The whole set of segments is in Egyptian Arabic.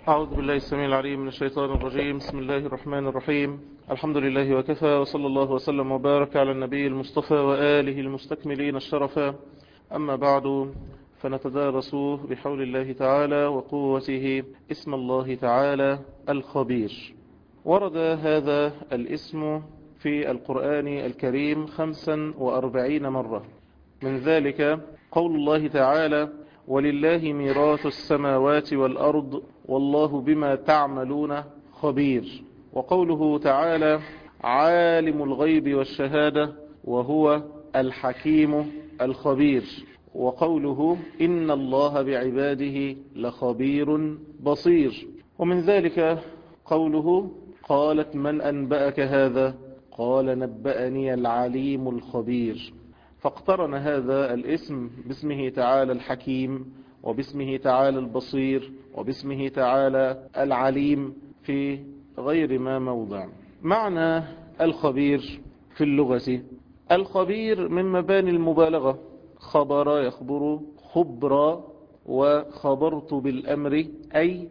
أعوذ بالله السميع العليم من الشيطان الرجيم بسم الله الرحمن الرحيم الحمد لله وكفى وصلى الله وسلم وبارك على النبي المصطفى وآله المستكملين الشرفا أما بعد فنتدارس بحول الله تعالى وقوته اسم الله تعالى الخبير ورد هذا الاسم في القرآن الكريم خمسا وأربعين مرة من ذلك قول الله تعالى ولله ميراث السماوات والأرض والله بما تعملون خبير وقوله تعالى عالم الغيب والشهادة وهو الحكيم الخبير وقوله إن الله بعباده لخبير بصير ومن ذلك قوله قالت من أنبأك هذا قال نبأني العليم الخبير فاقترن هذا الاسم باسمه تعالى الحكيم وباسمه تعالى البصير وباسمه تعالى العليم في غير ما موضع معنى الخبير في اللغة الخبير من مباني المبالغة خبر يخبر خبرا وخبرت بالأمر أي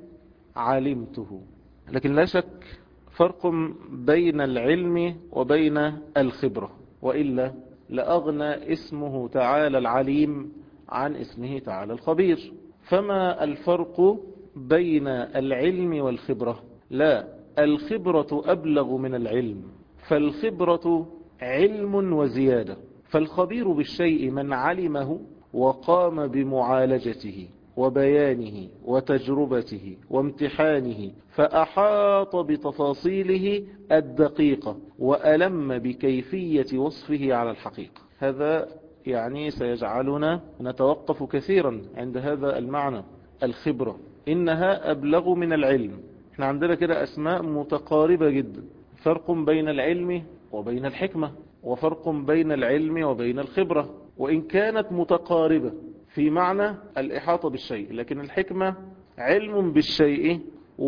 علمته لكن لا شك فرق بين العلم وبين الخبرة وإلا لأغنى اسمه تعالى العليم عن اسمه تعالى الخبير فما الفرق بين العلم والخبرة لا الخبرة أبلغ من العلم فالخبرة علم وزيادة فالخبير بالشيء من علمه وقام بمعالجته وبيانه وتجربته وامتحانه فأحاط بتفاصيله الدقيقة وألم بكيفية وصفه على الحقيقة هذا يعني سيجعلنا نتوقف كثيرا عند هذا المعنى الخبرة إنها أبلغ من العلم احنا عندنا كده أسماء متقاربة جدا فرق بين العلم وبين الحكمة وفرق بين العلم وبين الخبرة وإن كانت متقاربة في معنى الإحاطة بالشيء لكن الحكمة علم بالشيء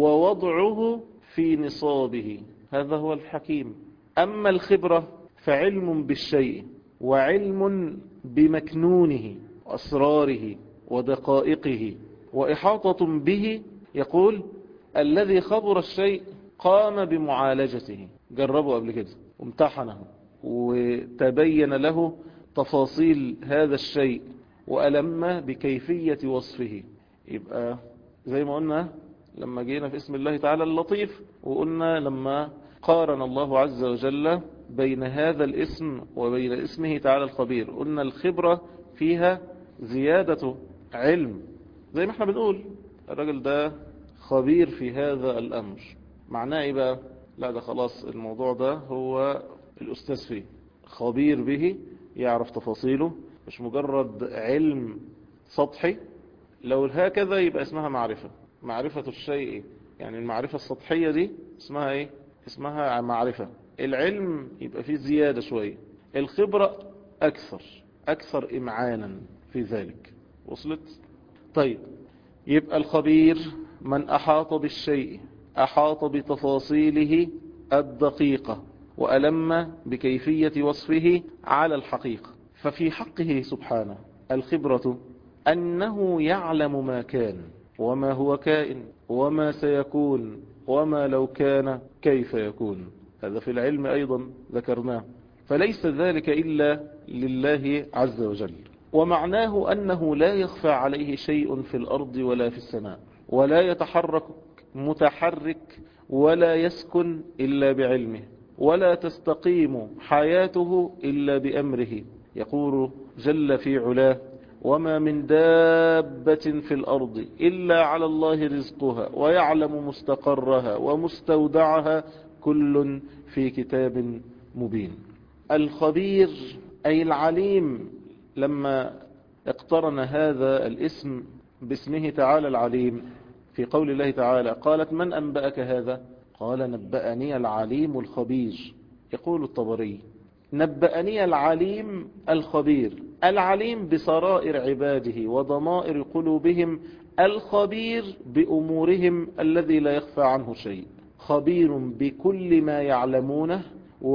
ووضعه في نصابه هذا هو الحكيم أما الخبرة فعلم بالشيء وعلم بمكنونه وأسراره ودقائقه وإحاطة به يقول الذي خبر الشيء قام بمعالجته جربه قبل كده وامتحنه وتبين له تفاصيل هذا الشيء وألم بكيفية وصفه يبقى زي ما قلنا لما جينا في اسم الله تعالى اللطيف وقلنا لما قارن الله عز وجل بين هذا الاسم وبين اسمه تعالى الخبير قلنا الخبرة فيها زيادة علم زي ما احنا بنقول الراجل ده خبير في هذا الأمر معناه ايه بقى لا ده خلاص الموضوع ده هو الأستاذ فيه خبير به يعرف تفاصيله مش مجرد علم سطحي لو هكذا يبقى اسمها معرفة معرفة الشيء يعني المعرفة السطحية دي اسمها ايه اسمها معرفة العلم يبقى فيه زيادة شوية الخبرة اكثر اكثر امعانا في ذلك وصلت طيب يبقى الخبير من احاط بالشيء احاط بتفاصيله الدقيقة وألم بكيفية وصفه على الحقيقة ففي حقه سبحانه الخبرة أنه يعلم ما كان وما هو كائن وما سيكون وما لو كان كيف يكون هذا في العلم أيضا ذكرناه فليس ذلك إلا لله عز وجل ومعناه أنه لا يخفى عليه شيء في الأرض ولا في السماء ولا يتحرك متحرك ولا يسكن إلا بعلمه ولا تستقيم حياته إلا بأمره يقول جل في علاه وما من دابة في الأرض إلا على الله رزقها ويعلم مستقرها ومستودعها كل في كتاب مبين الخبير أي العليم لما اقترن هذا الاسم باسمه تعالى العليم في قول الله تعالى قالت من أنبأك هذا قال نبأني العليم الخبير يقول الطبري نبأني العليم الخبير العليم بسرائر عباده وضمائر قلوبهم الخبير بأمورهم الذي لا يخفى عنه شيء خبير بكل ما يعلمونه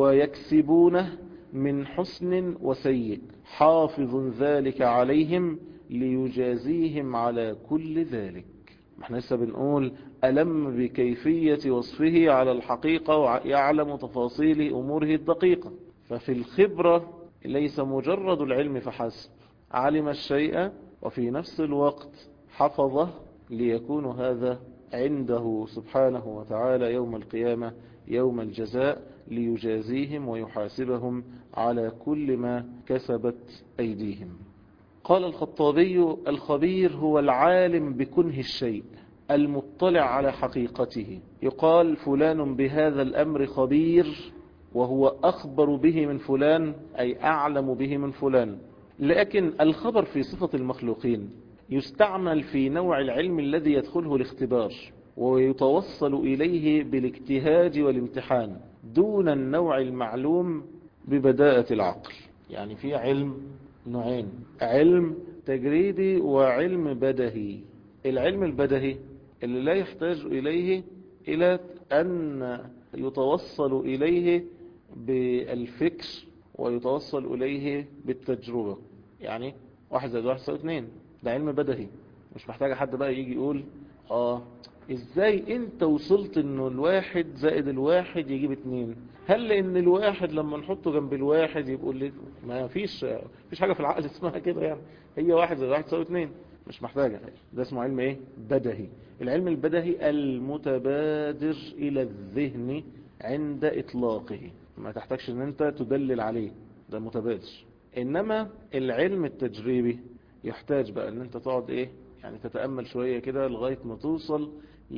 ويكسبونه من حسن وسيء حافظ ذلك عليهم ليجازيهم على كل ذلك ما احنا لسه بنقول ألم بكيفية وصفه على الحقيقة ويعلم تفاصيل أموره الدقيقة ففي الخبرة ليس مجرد العلم فحسب علم الشيء وفي نفس الوقت حفظه ليكون هذا عنده سبحانه وتعالى يوم القيامة يوم الجزاء ليجازيهم ويحاسبهم على كل ما كسبت أيديهم قال الخطابي الخبير هو العالم بكنه الشيء المطلع على حقيقته يقال فلان بهذا الأمر خبير وهو أخبر به من فلان أي أعلم به من فلان لكن الخبر في صفة المخلوقين يستعمل في نوع العلم الذي يدخله الاختبار ويتوصل إليه بالاجتهاد والامتحان دون النوع المعلوم ببداءة العقل يعني في علم نوعين علم تجريدي وعلم بدهي العلم البدهي اللي لا يحتاج إليه إلى أن يتوصل إليه بالفكر ويتوصل إليه بالتجربة يعني واحد زائد واحد يساوي اتنين ده علم بدهي مش محتاج حد بقى يجي يقول اه ازاي انت وصلت انه الواحد زائد الواحد يجيب اتنين هل لان الواحد لما نحطه جنب الواحد يبقوا لي ما فيش فيش حاجة في العقل اسمها كده يعني هي واحد زائد واحد يساوي اتنين مش محتاجة ده اسمه علم ايه بدهي العلم البدهي المتبادر الى الذهن عند اطلاقه ما تحتاجش ان انت تدلل عليه ده متبادر انما العلم التجريبي يحتاج بقى ان انت تقعد ايه يعني تتأمل شوية كده لغاية ما توصل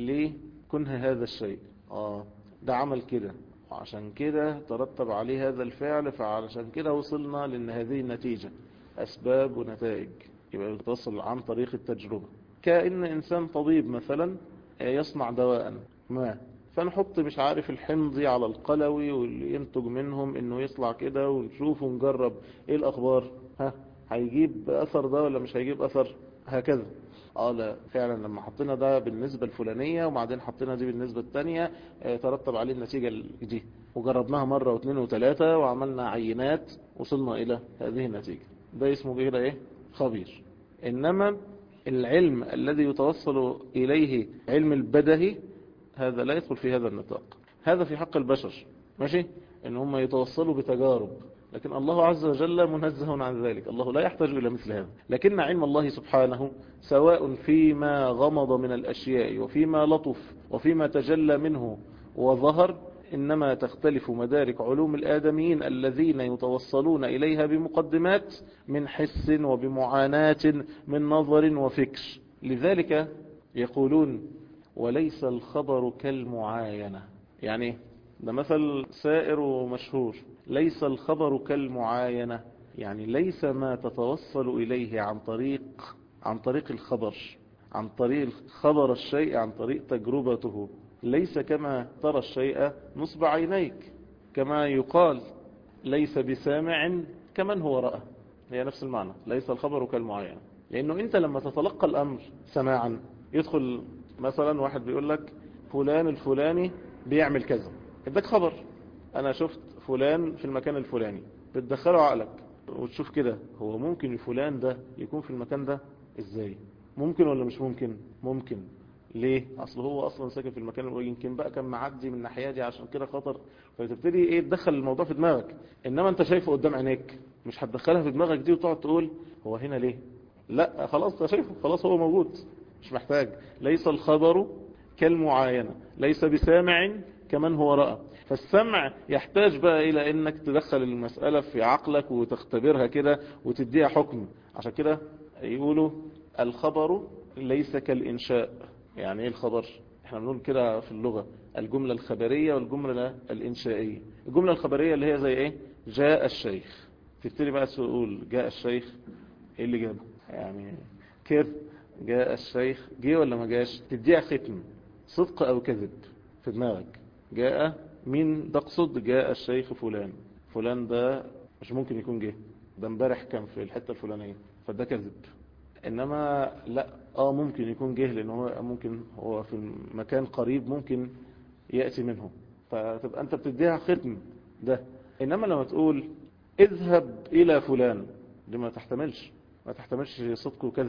لكنه هذا الشيء اه ده عمل كده وعشان كده ترتب عليه هذا الفعل فعلشان كده وصلنا لان هذه النتيجة اسباب ونتائج يبقى يتصل عن طريق التجربة كأن انسان طبيب مثلا يصنع دواء ما فنحط مش عارف الحمضي على القلوي واللي ينتج منهم انه يطلع كده ونشوف ونجرب ايه الاخبار ها هيجيب اثر ده ولا مش هيجيب اثر هكذا اه لا فعلا لما حطينا ده بالنسبة الفلانية وبعدين حطينا دي بالنسبة التانية اه ترتب عليه النتيجة دي وجربناها مرة واثنين وثلاثة وعملنا عينات وصلنا الى هذه النتيجة ده اسمه كده ايه خبير انما العلم الذي يتوصل اليه علم البدهي هذا لا يدخل في هذا النطاق هذا في حق البشر ماشي ان هم يتوصلوا بتجارب لكن الله عز وجل منزه عن ذلك الله لا يحتاج إلى مثل هذا لكن علم الله سبحانه سواء فيما غمض من الأشياء وفيما لطف وفيما تجلى منه وظهر إنما تختلف مدارك علوم الآدميين الذين يتوصلون إليها بمقدمات من حس وبمعاناة من نظر وفكر لذلك يقولون وليس الخبر كالمعاينة يعني ده مثل سائر ومشهور ليس الخبر كالمعاينة يعني ليس ما تتوصل إليه عن طريق عن طريق الخبر عن طريق خبر الشيء عن طريق تجربته ليس كما ترى الشيء نصب عينيك كما يقال ليس بسامع كمن هو رأى هي نفس المعنى ليس الخبر كالمعاينة لأنه أنت لما تتلقى الأمر سماعا يدخل مثلا واحد بيقول لك فلان الفلاني بيعمل كذا اداك خبر انا شفت فلان في المكان الفلاني بتدخله عقلك وتشوف كده هو ممكن الفلان ده يكون في المكان ده ازاي ممكن ولا مش ممكن ممكن ليه اصل هو اصلا ساكن في المكان اللي يمكن بقى كان معدي من الناحيه دي عشان كده خطر فتبتدي ايه تدخل الموضوع في دماغك انما انت شايفه قدام عينيك مش هتدخلها في دماغك دي وتقعد تقول هو هنا ليه لا خلاص انت شايفه خلاص هو موجود مش محتاج ليس الخبر كالمعاينة ليس بسامع كمن هو رأى فالسمع يحتاج بقى إلى أنك تدخل المسألة في عقلك وتختبرها كده وتديها حكم عشان كده يقولوا الخبر ليس كالإنشاء يعني إيه الخبر احنا بنقول كده في اللغة الجملة الخبرية والجملة الإنشائية الجملة الخبرية اللي هي زي إيه جاء الشيخ تبتدي بقى تقول جاء الشيخ إيه اللي جابه يعني كده جاء الشيخ جه ولا ما جاش تديها ختم صدق او كذب في دماغك جاء مين تقصد جاء الشيخ فلان فلان ده مش ممكن يكون جه ده امبارح كان في الحتة الفلانية فده كذب انما لا اه ممكن يكون جه لان هو ممكن هو في مكان قريب ممكن يأتي منه فتبقى انت بتديها ختم ده انما لما تقول اذهب الى فلان دي ما تحتملش ما تحتملش صدق وكذب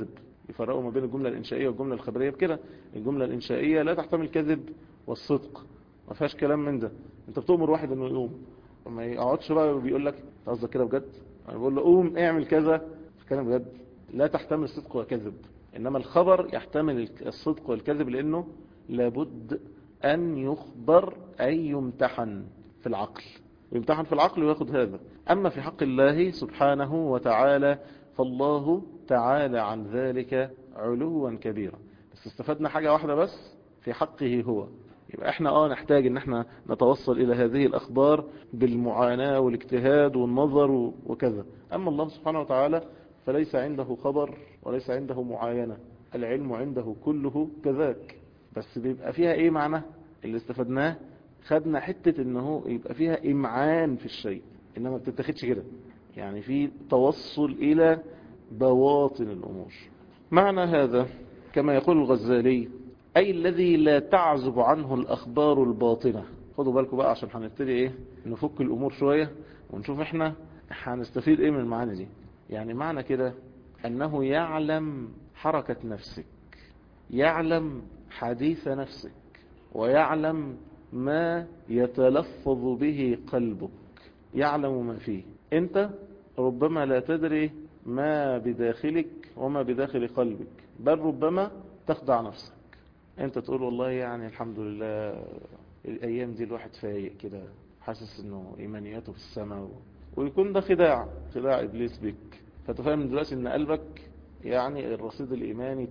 يفرقوا ما بين الجملة الإنشائية والجملة الخبرية بكده الجملة الإنشائية لا تحتمل الكذب والصدق ما فيهاش كلام من ده انت بتؤمر واحد انه يقوم ما يقعدش بقى بيقول لك قصدك كده بجد انا بقول له قوم اعمل كذا كلام بجد لا تحتمل الصدق والكذب انما الخبر يحتمل الصدق والكذب لانه لابد ان يخبر اي يمتحن في العقل يمتحن في العقل وياخد هذا اما في حق الله سبحانه وتعالى فالله تعالى عن ذلك علوا كبيرا بس استفدنا حاجة واحدة بس في حقه هو يبقى احنا اه نحتاج ان احنا نتوصل الى هذه الاخبار بالمعاناة والاجتهاد والنظر وكذا اما الله سبحانه وتعالى فليس عنده خبر وليس عنده معاينة العلم عنده كله كذاك بس بيبقى فيها ايه معنى اللي استفدناه خدنا حتة انه يبقى فيها امعان في الشيء انما بتتخدش كده يعني في توصل الى بواطن الامور معنى هذا كما يقول الغزالي أي الذي لا تعزب عنه الأخبار الباطنة خدوا بالكم بقى عشان هنبتدي إيه نفك الأمور شوية ونشوف إحنا هنستفيد إيه من المعاني دي يعني معنى كده أنه يعلم حركة نفسك يعلم حديث نفسك ويعلم ما يتلفظ به قلبك يعلم ما فيه أنت ربما لا تدري ما بداخلك وما بداخل قلبك بل ربما تخدع نفسك انت تقول والله يعني الحمد لله الايام دي الواحد فايق كده حاسس انه ايمانياته في السماء ويكون ده خداع خداع ابليس بك فتفهم دلوقتي ان قلبك يعني الرصيد الايماني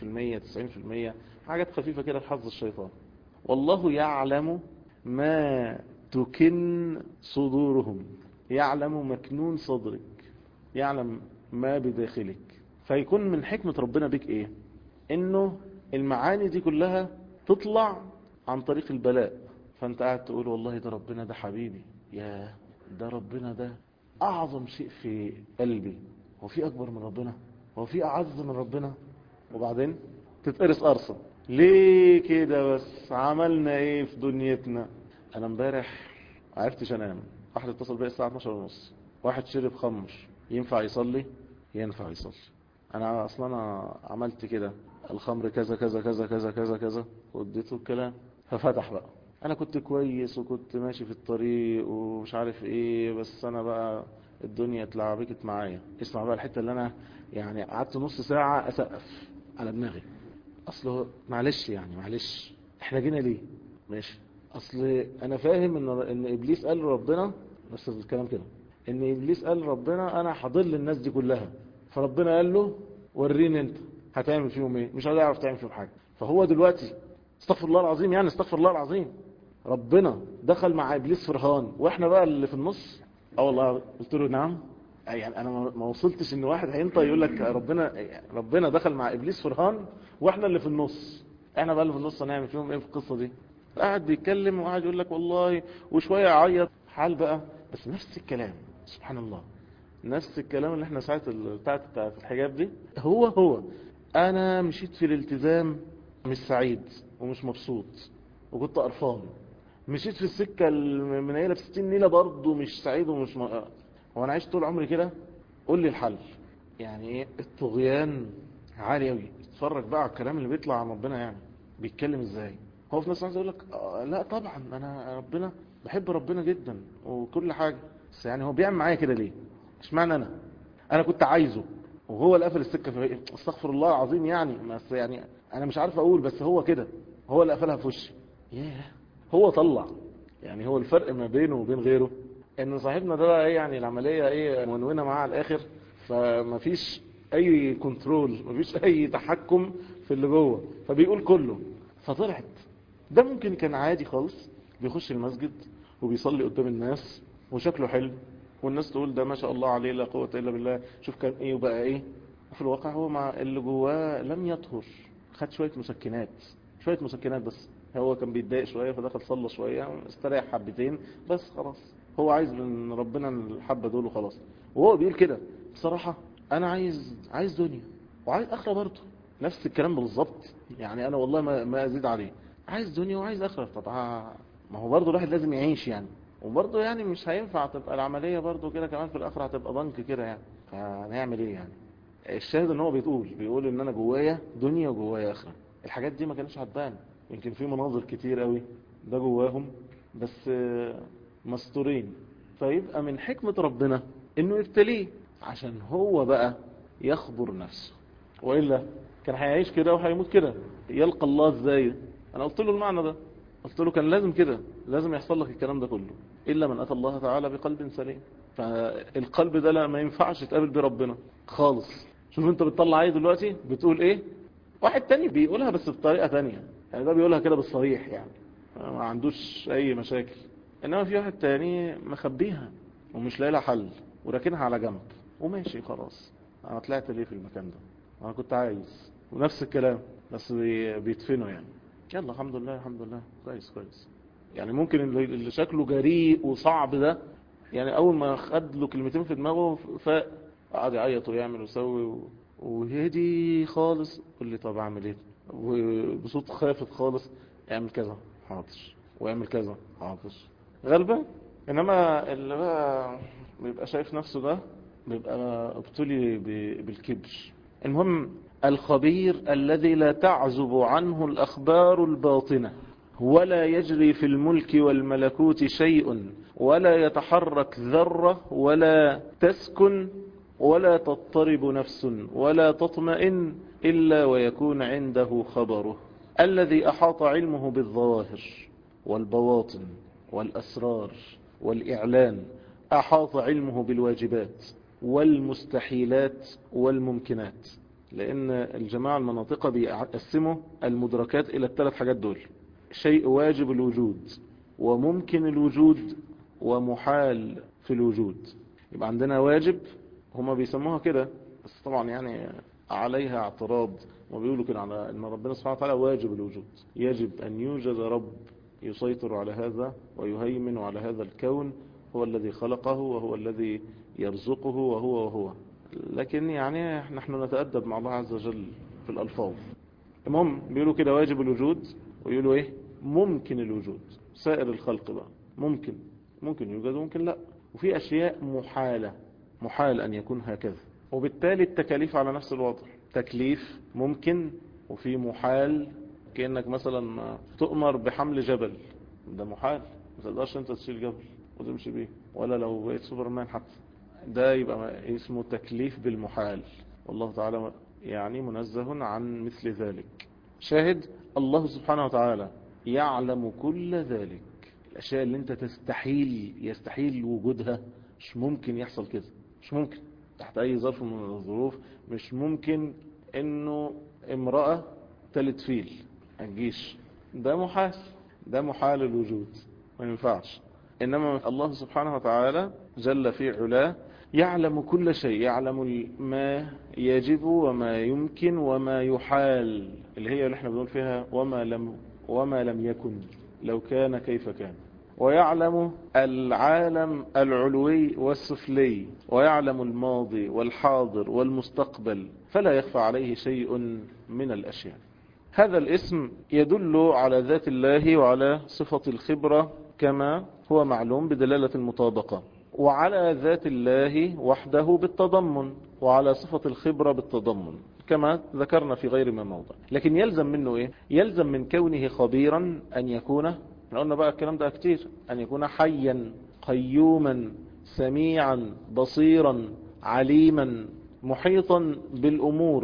80% 90% حاجات خفيفة كده في حظ الشيطان والله يعلم ما تكن صدورهم يعلم مكنون صدرك يعلم ما بداخلك فيكون من حكمة ربنا بك ايه انه المعاني دي كلها تطلع عن طريق البلاء فانت قاعد تقول والله ده ربنا ده حبيبي يا ده ربنا ده اعظم شيء في قلبي هو في اكبر من ربنا هو في اعز من ربنا وبعدين تتقرص قرصة ليه كده بس عملنا ايه في دنيتنا انا امبارح عرفتش انام واحد اتصل بيا الساعة 12 ونص واحد شرب خمر ينفع يصلي ينفع يصلي انا اصلا انا عملت كده الخمر كذا كذا كذا كذا كذا كذا واديته الكلام ففتح بقى انا كنت كويس وكنت ماشي في الطريق ومش عارف ايه بس انا بقى الدنيا اتلعبكت معايا اسمع بقى الحتة اللي انا يعني قعدت نص ساعة اسقف على دماغي اصله معلش يعني معلش احنا جينا ليه ماشي اصل انا فاهم ان ان ابليس قال ربنا بس الكلام كده ان ابليس قال ربنا انا هضل الناس دي كلها فربنا قال له وريني انت هتعمل فيهم ايه مش هتعرف تعمل فيهم حاجه فهو دلوقتي استغفر الله العظيم يعني استغفر الله العظيم ربنا دخل مع ابليس في رهان واحنا بقى اللي في النص اه والله قلت له نعم يعني انا ما وصلتش ان واحد هينطق يقول لك ربنا ربنا دخل مع ابليس في رهان واحنا اللي في النص احنا بقى اللي في النص هنعمل فيهم ايه في القصه دي قاعد بيتكلم وقاعد يقول لك والله وشويه يعيط حال بقى بس نفس الكلام سبحان الله نفس الكلام اللي احنا ساعه بتاعت بتاعت الحجاب دي هو هو انا مشيت في الالتزام مش سعيد ومش مبسوط وكنت قرفان مشيت في السكه المنيله في 60 نيله برضه مش سعيد ومش م... هو انا عشت طول عمري كده قول لي الحل يعني ايه الطغيان عالي قوي اتفرج بقى على الكلام اللي بيطلع عن ربنا يعني بيتكلم ازاي هو في ناس عايز يقول لك آه لا طبعا انا ربنا بحب ربنا جدا وكل حاجه بس يعني هو بيعمل معايا كده ليه اشمعنى انا انا كنت عايزه وهو اللي قفل السكه في استغفر الله العظيم يعني بس يعني انا مش عارف اقول بس هو كده هو اللي قفلها في وشي ياه هو طلع يعني هو الفرق ما بينه وبين غيره ان صاحبنا ده بقى ايه يعني العمليه ايه منونه معاه على الاخر فما فيش اي كنترول ما فيش اي تحكم في اللي جوه فبيقول كله فطلعت ده ممكن كان عادي خالص بيخش المسجد وبيصلي قدام الناس وشكله حلو والناس تقول ده ما شاء الله عليه لا قوة إلا بالله شوف كان إيه وبقى إيه وفي الواقع هو مع اللي جواه لم يطهر خد شوية مسكنات شوية مسكنات بس هو كان بيتضايق شوية فدخل صلى شوية استريح حبتين بس خلاص هو عايز من ربنا الحبة دول وخلاص وهو بيقول كده بصراحة أنا عايز عايز دنيا وعايز آخرة برضه نفس الكلام بالظبط يعني أنا والله ما, ما أزيد عليه عايز دنيا وعايز آخرة طبعا ما هو برضه الواحد لازم يعيش يعني وبرضه يعني مش هينفع تبقى العملية برضه كده كمان في الآخرة هتبقى ضنك كده يعني فهنعمل ايه يعني الشاهد ان هو بيقول بيقول ان انا جوايا دنيا وجوايا اخره الحاجات دي ما كانتش هتبان يمكن في مناظر كتير قوي ده جواهم بس مستورين فيبقى من حكمة ربنا انه يبتليه عشان هو بقى يخبر نفسه وإلا كان هيعيش كده وهيموت كده يلقى الله ازاي انا قلت له المعنى ده قلت له كان لازم كده لازم يحصل لك الكلام ده كله إلا من أتى الله تعالى بقلب سليم فالقلب ده لا ما ينفعش يتقابل بربنا خالص شوف انت بتطلع ايه دلوقتي بتقول ايه واحد تاني بيقولها بس بطريقة تانية يعني ده بيقولها كده بالصريح يعني ما عندوش اي مشاكل انما في واحد تاني مخبيها ومش لاقي لها حل وراكنها على جنب وماشي خلاص انا طلعت ليه في المكان ده انا كنت عايز ونفس الكلام بس بيدفنوا يعني يلا الحمد لله الحمد لله كويس كويس يعني ممكن اللي شكله جريء وصعب ده يعني اول ما خد له كلمتين في دماغه فقعد يعيط ويعمل ويسوي وهدي خالص قال لي طب اعمل ايه وبصوت خافت خالص اعمل كذا حاضر واعمل كذا حاضر غلبة انما اللي بقى بيبقى شايف نفسه ده بيبقى ابتلي بالكبر المهم الخبير الذي لا تعزب عنه الأخبار الباطنة ولا يجري في الملك والملكوت شيء ولا يتحرك ذرة ولا تسكن ولا تضطرب نفس ولا تطمئن إلا ويكون عنده خبره الذي أحاط علمه بالظواهر والبواطن والأسرار والإعلان أحاط علمه بالواجبات والمستحيلات والممكنات لأن الجماعة المناطقة بيقسموا المدركات إلى الثلاث حاجات دول شيء واجب الوجود وممكن الوجود ومحال في الوجود يبقى عندنا واجب هما بيسموها كده بس طبعا يعني عليها اعتراض وبيقولوا كده على ان ربنا سبحانه وتعالى واجب الوجود يجب ان يوجد رب يسيطر على هذا ويهيمن على هذا الكون هو الذي خلقه وهو الذي يرزقه وهو وهو لكن يعني نحن نتأدب مع الله عز وجل في الألفاظ المهم بيقولوا كده واجب الوجود ويقولوا ايه ممكن الوجود سائر الخلق بقى ممكن ممكن يوجد وممكن لا وفي أشياء محالة محال أن يكون هكذا وبالتالي التكاليف على نفس الوضع تكليف ممكن وفي محال كأنك مثلا تؤمر بحمل جبل ده محال ما تقدرش انت تشيل جبل وتمشي بيه ولا لو بقيت سوبرمان حتى ده يبقى اسمه تكليف بالمحال والله تعالى يعني منزه عن مثل ذلك شاهد الله سبحانه وتعالى يعلم كل ذلك الأشياء اللي انت تستحيل يستحيل وجودها مش ممكن يحصل كده مش ممكن تحت أي ظرف من الظروف مش ممكن انه امرأة تلت فيل الجيش ده محال ده محال الوجود ما ينفعش إنما الله سبحانه وتعالى جل في علاه يعلم كل شيء يعلم ما يجب وما يمكن وما يحال اللي هي اللي احنا بنقول فيها وما لم وما لم يكن لو كان كيف كان ويعلم العالم العلوي والسفلي ويعلم الماضي والحاضر والمستقبل فلا يخفى عليه شيء من الأشياء هذا الاسم يدل على ذات الله وعلى صفة الخبرة كما هو معلوم بدلالة المطابقة وعلى ذات الله وحده بالتضمن وعلى صفة الخبرة بالتضمن كما ذكرنا في غير ما موضع لكن يلزم منه ايه يلزم من كونه خبيرا ان يكون احنا قلنا بقى الكلام ده كتير ان يكون حيا قيوما سميعا بصيرا عليما محيطا بالامور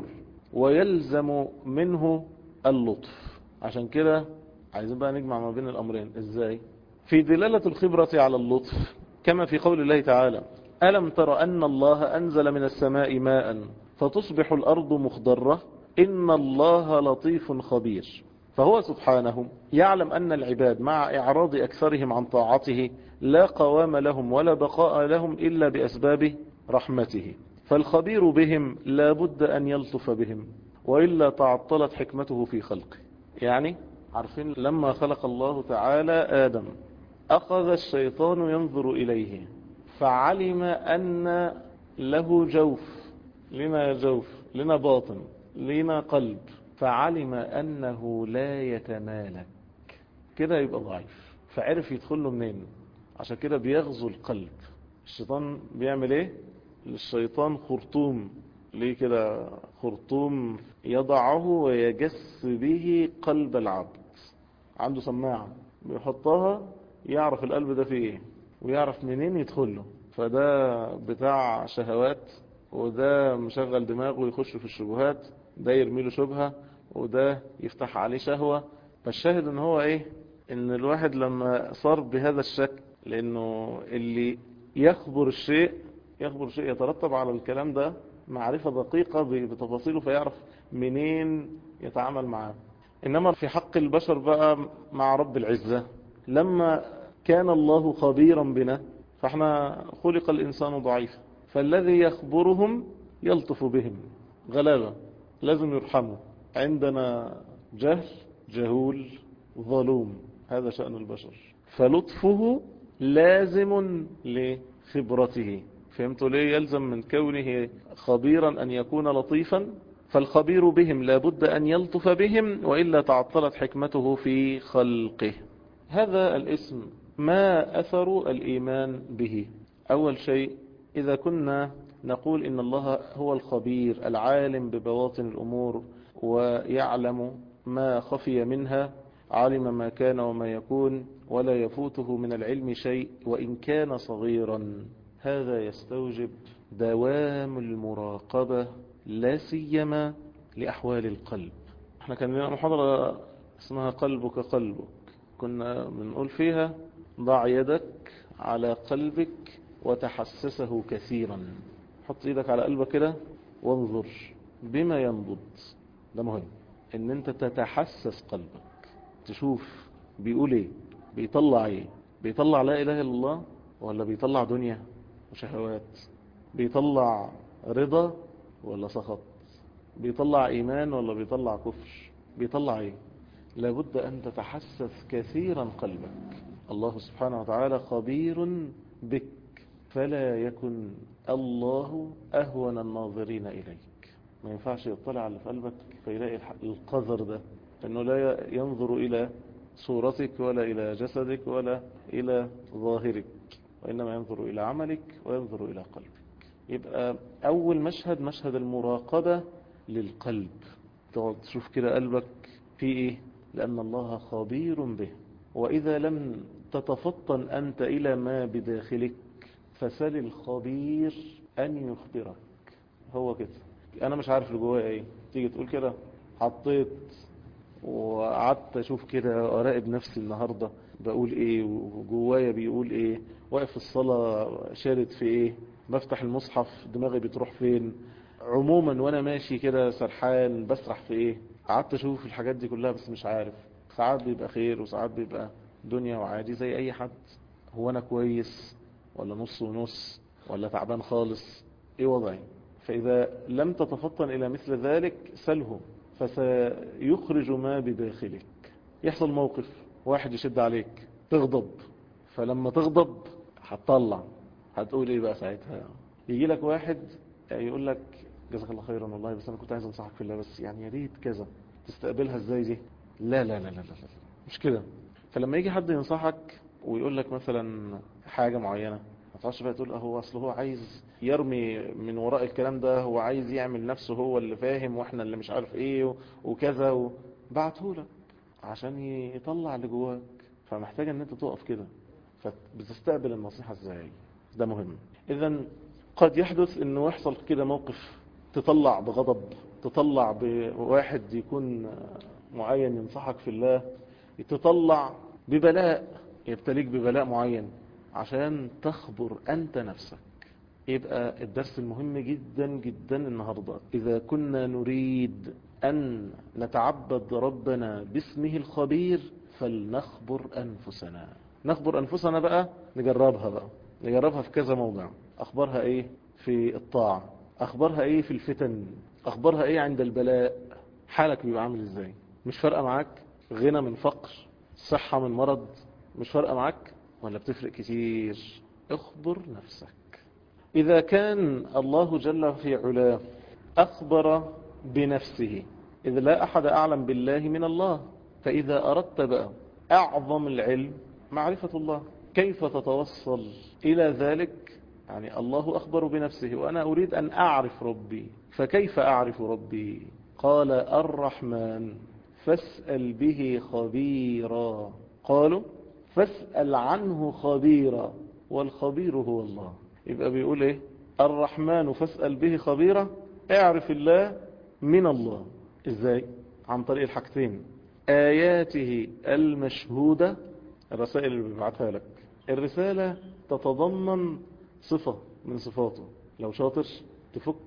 ويلزم منه اللطف عشان كده عايزين بقى نجمع ما بين الامرين ازاي في دلالة الخبرة على اللطف كما في قول الله تعالى ألم تر أن الله أنزل من السماء ماء فتصبح الأرض مخضرة إن الله لطيف خبير فهو سبحانه يعلم أن العباد مع إعراض أكثرهم عن طاعته لا قوام لهم ولا بقاء لهم إلا بأسباب رحمته فالخبير بهم لا بد أن يلطف بهم وإلا تعطلت حكمته في خلقه يعني عارفين لما خلق الله تعالى آدم أخذ الشيطان ينظر إليه فعلم أن له جوف لنا جوف لنا باطن لنا قلب فعلم أنه لا يتمالك كده يبقى ضعيف فعرف يدخل له منين عشان كده بيغزو القلب الشيطان بيعمل ايه للشيطان خرطوم ليه كده خرطوم يضعه ويجس به قلب العبد عنده سماعة بيحطها يعرف القلب ده فيه ايه ويعرف منين يدخل له فده بتاع شهوات وده مشغل دماغه ويخش في الشبهات ده يرمي له شبهة وده يفتح عليه شهوة فالشاهد ان هو ايه ان الواحد لما صار بهذا الشكل لانه اللي يخبر الشيء يخبر شيء يترتب على الكلام ده معرفة دقيقة بتفاصيله فيعرف منين يتعامل معاه إنما في حق البشر بقى مع رب العزة لما كان الله خبيرا بنا فاحنا خلق الإنسان ضعيفا فالذي يخبرهم يلطف بهم غلابة لازم يرحموا عندنا جهل جهول ظلوم هذا شأن البشر فلطفه لازم لخبرته فهمتوا ليه يلزم من كونه خبيرا أن يكون لطيفا فالخبير بهم لابد أن يلطف بهم وإلا تعطلت حكمته في خلقه هذا الاسم ما أثر الإيمان به أول شيء إذا كنا نقول إن الله هو الخبير العالم ببواطن الأمور ويعلم ما خفي منها علم ما كان وما يكون ولا يفوته من العلم شيء وإن كان صغيرا هذا يستوجب دوام المراقبة لا سيما لأحوال القلب احنا كان لنا محاضرة اسمها قلبك قلبك كنا بنقول فيها ضع يدك على قلبك وتحسسه كثيرا حط ايدك على قلبك كده وانظر بما ينبض ده مهم ان انت تتحسس قلبك تشوف بيقول ايه بيطلع ايه بيطلع لا اله الا الله ولا بيطلع دنيا وشهوات بيطلع رضا ولا سخط بيطلع ايمان ولا بيطلع كفر بيطلع ايه لابد ان تتحسس كثيرا قلبك الله سبحانه وتعالى خبير بك فلا يكن الله اهون الناظرين اليك ما ينفعش يطلع على في قلبك فيلاقي القذر ده انه لا ينظر الى صورتك ولا الى جسدك ولا الى ظاهرك وإنما ينظر إلى عملك وينظر إلى قلبك يبقى أول مشهد مشهد المراقبة للقلب تقعد تشوف كده قلبك في إيه لأن الله خبير به وإذا لم تتفطن أنت إلى ما بداخلك فسل الخبير أن يخبرك هو كده أنا مش عارف اللي جوايا إيه تيجي تقول كده حطيت وقعدت أشوف كده أراقب نفسي النهاردة بقول إيه وجوايا بيقول إيه واقف في الصلاة شارد في إيه بفتح المصحف دماغي بتروح فين عموما وأنا ماشي كده سرحان بسرح في إيه قعدت أشوف الحاجات دي كلها بس مش عارف ساعات بيبقى خير وساعات بيبقى دنيا وعادي زي أي حد هو أنا كويس ولا نص ونص ولا تعبان خالص إيه وضعي فإذا لم تتفطن إلى مثل ذلك سله فسيخرج ما بداخلك يحصل موقف واحد يشد عليك تغضب فلما تغضب هتطلع هتقول ايه بقى ساعتها يجي لك واحد يقول لك جزاك الله خيرا والله بس انا كنت عايز انصحك في الله بس يعني يا ريت كذا تستقبلها ازاي دي لا لا لا لا لا مش كده فلما يجي حد ينصحك ويقول لك مثلا حاجة معينة ما تعرفش بقى تقول هو اصل هو عايز يرمي من وراء الكلام ده هو عايز يعمل نفسه هو اللي فاهم واحنا اللي مش عارف ايه وكذا وبعته لك عشان يطلع اللي جواك فمحتاج ان انت تقف كده فبتستقبل النصيحة ازاي ده مهم اذا قد يحدث انه يحصل كده موقف تطلع بغضب تطلع بواحد يكون معين ينصحك في الله تطلع ببلاء يبتليك ببلاء معين عشان تخبر أنت نفسك يبقى الدرس المهم جدا جدا النهاردة إذا كنا نريد أن نتعبد ربنا باسمه الخبير فلنخبر أنفسنا نخبر أنفسنا بقى نجربها بقى نجربها في كذا موضع أخبارها إيه في الطاعة أخبارها إيه في الفتن أخبارها إيه عند البلاء حالك بيبقى عامل إزاي مش فارقة معاك غنى من فقر صحة من مرض مش فارقة معاك ولا بتفرق كتير اخبر نفسك إذا كان الله جل في علاه أخبر بنفسه إذ لا أحد أعلم بالله من الله فإذا أردت بقى أعظم العلم معرفة الله كيف تتوصل إلى ذلك يعني الله أخبر بنفسه وأنا أريد أن أعرف ربي فكيف أعرف ربي قال الرحمن فاسأل به خبيرا قالوا فاسأل عنه خبيرا والخبير هو الله يبقى بيقول ايه الرحمن فاسأل به خبيرا اعرف الله من الله ازاي عن طريق الحاجتين آياته المشهودة الرسائل اللي بيبعتها لك الرسالة تتضمن صفة من صفاته لو شاطر تفك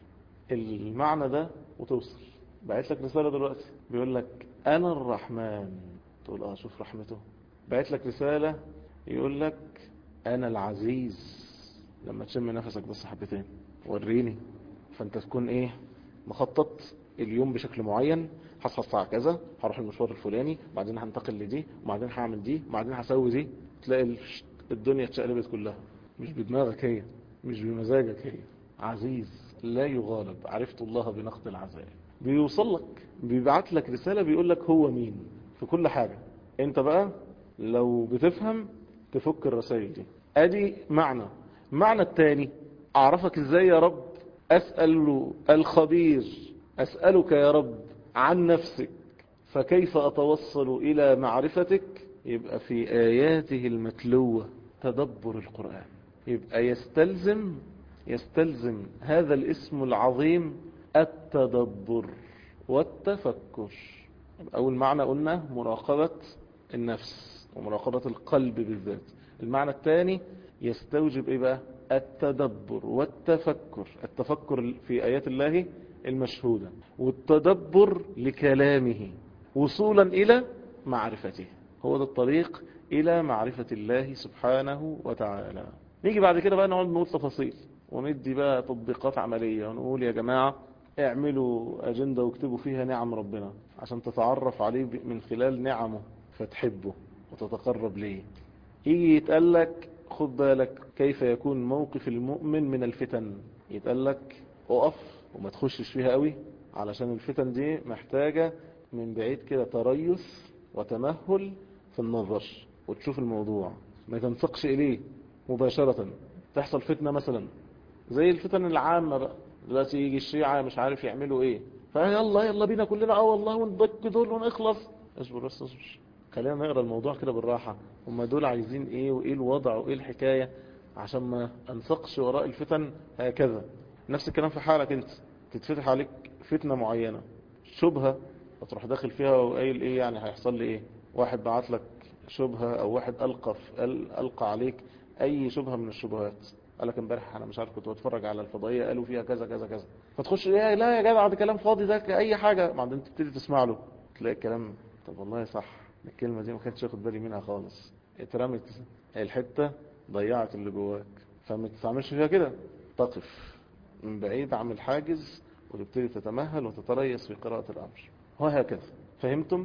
المعنى ده وتوصل بعت لك رسالة دلوقتي بيقول لك أنا الرحمن تقول آه شوف رحمته بعت لك رسالة يقول لك أنا العزيز لما تشم نفسك بس حبتين وريني فأنت تكون إيه مخطط اليوم بشكل معين هصحى الساعة كذا هروح المشوار الفلاني بعدين هنتقل لدي وبعدين هعمل دي وبعدين هسوي دي تلاقي الدنيا اتشقلبت كلها مش بدماغك هي مش بمزاجك هي عزيز لا يغالب عرفت الله بنقد العزائم بيوصل لك بيبعت لك رسالة بيقول لك هو مين في كل حاجة انت بقى لو بتفهم تفك الرسائل دي ادي معنى معنى التاني اعرفك ازاي يا رب اسأل الخبير اسألك يا رب عن نفسك فكيف اتوصل الى معرفتك يبقى في اياته المتلوة تدبر القرآن يبقى يستلزم يستلزم هذا الاسم العظيم التدبر والتفكر أول معنى قلنا مراقبة النفس ومراقبة القلب بالذات المعنى الثاني يستوجب إيه بقى التدبر والتفكر التفكر في آيات الله المشهودة والتدبر لكلامه وصولا إلى معرفته هو ده الطريق إلى معرفة الله سبحانه وتعالى نيجي بعد كده بقى نقعد نقول تفاصيل وندي بقى تطبيقات عملية ونقول يا جماعة اعملوا أجندة واكتبوا فيها نعم ربنا عشان تتعرف عليه من خلال نعمه فتحبه وتتقرب ليه يجي يتقال لك خد بالك كيف يكون موقف المؤمن من الفتن يتقال لك اقف وما تخشش فيها قوي علشان الفتن دي محتاجة من بعيد كده تريث وتمهل في النظر وتشوف الموضوع ما تنسقش إليه مباشرة تحصل فتنة مثلا زي الفتن العامة بقى دلوقتي يجي الشيعة مش عارف يعملوا ايه فيلا يلا بينا كلنا اه والله ونضك دول ونخلص اصبر بس اصبر خلينا نقرا الموضوع كده بالراحة هم دول عايزين ايه وايه الوضع وايه الحكاية عشان ما انسقش وراء الفتن هكذا نفس الكلام في حالك انت تتفتح عليك فتنة معينة شبهة وتروح داخل فيها وقايل ايه يعني هيحصل لي ايه واحد بعت لك شبهة او واحد القى القى عليك اي شبهة من الشبهات قال لك امبارح انا مش عارف كنت بتفرج على الفضائيه قالوا فيها كذا كذا كذا فتخش ايه لا يا جدع ده كلام فاضي ده اي حاجه بعدين تبتدي تسمع له تلاقي الكلام طب والله صح الكلمه دي ما كنتش واخد بالي منها خالص اترمت الحته ضيعت اللي جواك فما تستعملش فيها كده تقف من بعيد عامل حاجز وتبتدي تتمهل وتتريث في قراءه الامر وهكذا فهمتم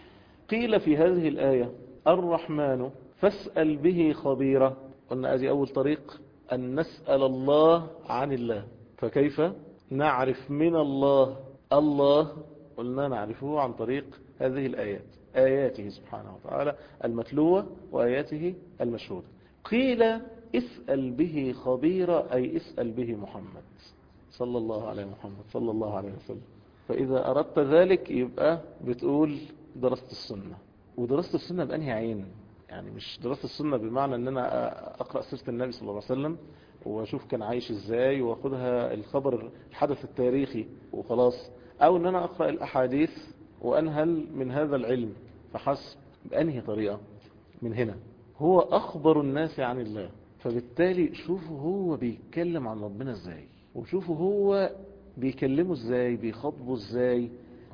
قيل في هذه الايه الرحمن فاسال به خبيرا قلنا ادي اول طريق أن نسأل الله عن الله فكيف نعرف من الله الله قلنا نعرفه عن طريق هذه الآيات آياته سبحانه وتعالى المتلوة وآياته المشهودة قيل اسأل به خبيرا أي اسأل به محمد صلى الله عليه محمد صلى الله عليه وسلم فإذا أردت ذلك يبقى بتقول درست السنة ودرست السنة بأنهي عين يعني مش دراسة السنة بمعنى ان انا اقرأ سيرة النبي صلى الله عليه وسلم واشوف كان عايش ازاي واخدها الخبر الحدث التاريخي وخلاص او ان انا اقرأ الاحاديث وانهل من هذا العلم فحسب بأنهي طريقة من هنا هو اخبر الناس عن الله فبالتالي شوفوا هو بيتكلم عن ربنا ازاي وشوفوا هو بيكلمه ازاي بيخاطبه ازاي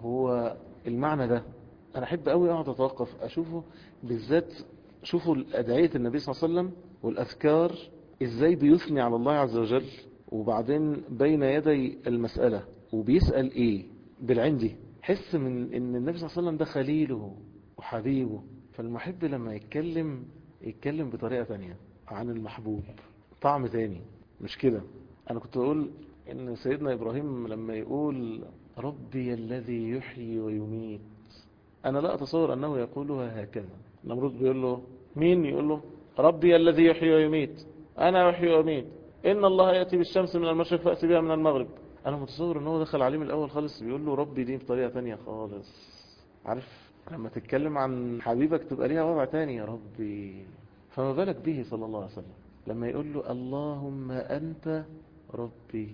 هو المعنى ده انا احب قوي اقعد اتوقف اشوفه بالذات شوفوا أدعية النبي صلى الله عليه وسلم والأذكار إزاي بيثني على الله عز وجل وبعدين بين يدي المسألة وبيسأل إيه بالعندي حس من إن النبي صلى الله عليه وسلم ده خليله وحبيبه فالمحب لما يتكلم يتكلم بطريقة تانية عن المحبوب طعم تاني مش كده أنا كنت أقول إن سيدنا إبراهيم لما يقول ربي الذي يحيي ويميت أنا لا أتصور أنه يقولها هكذا نمرود بيقول له مين يقول له ربي الذي يحيي ويميت أنا أحيي وأميت إن الله يأتي بالشمس من المشرق فأتي بها من المغرب انا متصور ان هو دخل عليه من الاول خالص بيقول له ربي دي بطريقة تانية خالص عارف لما تتكلم عن حبيبك تبقى ليها وضع تاني يا ربي فما بالك به صلى الله عليه وسلم لما يقول له اللهم أنت ربي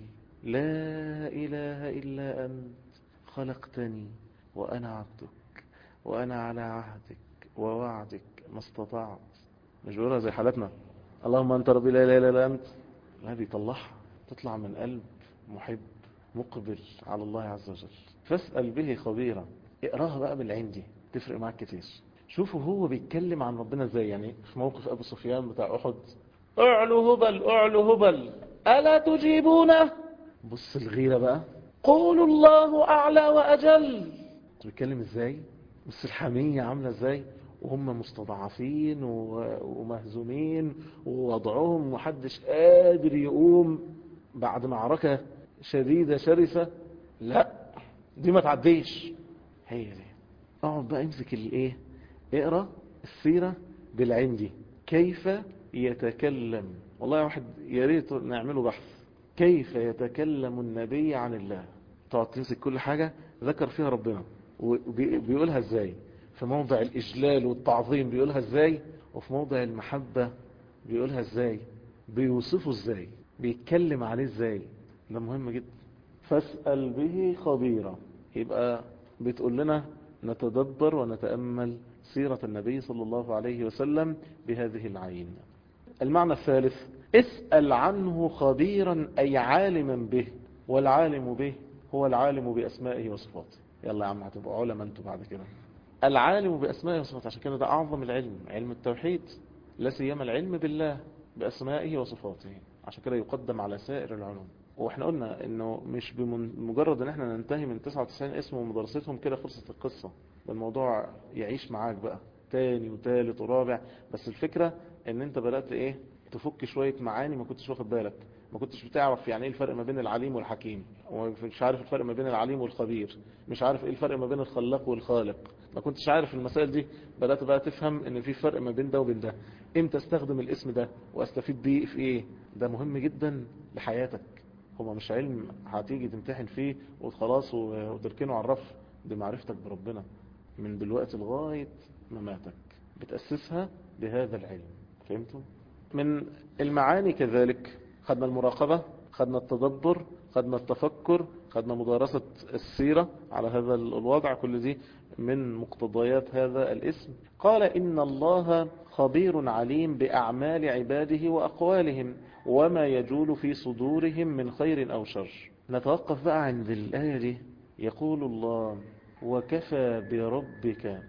لا إله إلا أنت خلقتني وأنا عبدك وأنا على عهدك ووعدك ما استطعت مش بيقولها زي حالتنا اللهم أنت ربي لا إله إلا أنت لا بيطلعها تطلع من قلب محب مقبل على الله عز وجل فاسأل به خبيرا اقراها بقى بالعندي تفرق معاك كتير شوفوا هو بيتكلم عن ربنا ازاي يعني في موقف ابو سفيان بتاع احد اعلو هبل اعلو هبل الا تجيبونه بص الغيرة بقى قولوا الله اعلى واجل بيتكلم ازاي بص الحمية عاملة ازاي وهم مستضعفين ومهزومين ووضعهم محدش قادر يقوم بعد معركة شديدة شرسة لا دي ما تعديش هي دي اقعد بقى امسك الايه اقرا السيرة بالعندي كيف يتكلم والله واحد يا ريت نعمله بحث كيف يتكلم النبي عن الله تقعد تمسك كل حاجة ذكر فيها ربنا وبيقولها ازاي في موضع الإجلال والتعظيم بيقولها ازاي وفي موضع المحبة بيقولها ازاي بيوصفه ازاي بيتكلم عليه ازاي ده مهم جدا فاسأل به خبيرا يبقى بتقول لنا نتدبر ونتأمل سيرة النبي صلى الله عليه وسلم بهذه العين المعنى الثالث اسأل عنه خبيرا أي عالما به والعالم به هو العالم بأسمائه وصفاته يلا يا عم هتبقوا علماء انتوا بعد كده العالم بأسمائه وصفاته عشان كده ده أعظم العلم علم التوحيد لا سيما العلم بالله بأسمائه وصفاته عشان كده يقدم على سائر العلوم واحنا قلنا انه مش بمجرد ان احنا ننتهي من 99 اسم ومدرستهم كده خلصت القصة الموضوع يعيش معاك بقى تاني وتالت ورابع بس الفكرة ان انت بدأت ايه تفك شوية معاني ما كنتش واخد بالك ما كنتش بتعرف يعني ايه الفرق ما بين العليم والحكيم ومش عارف الفرق ما بين العليم والخبير مش عارف ايه الفرق ما بين الخلاق والخالق ما كنتش عارف المسائل دي بدأت بقى تفهم ان في فرق ما بين ده وبين ده امتى استخدم الاسم ده واستفيد بيه في ايه ده مهم جدا لحياتك هو مش علم هتيجي تمتحن فيه وخلاص وتركنه على الرف دي معرفتك بربنا من دلوقتي لغاية مماتك بتأسسها بهذا العلم فهمتم؟ من المعاني كذلك خدنا المراقبة خدنا التدبر خدنا التفكر خدنا مدارسة السيرة على هذا الوضع كل دي من مقتضيات هذا الاسم قال إن الله خبير عليم بأعمال عباده وأقوالهم وما يجول في صدورهم من خير أو شر نتوقف بقى عند الآية دي يقول الله وكفى بربك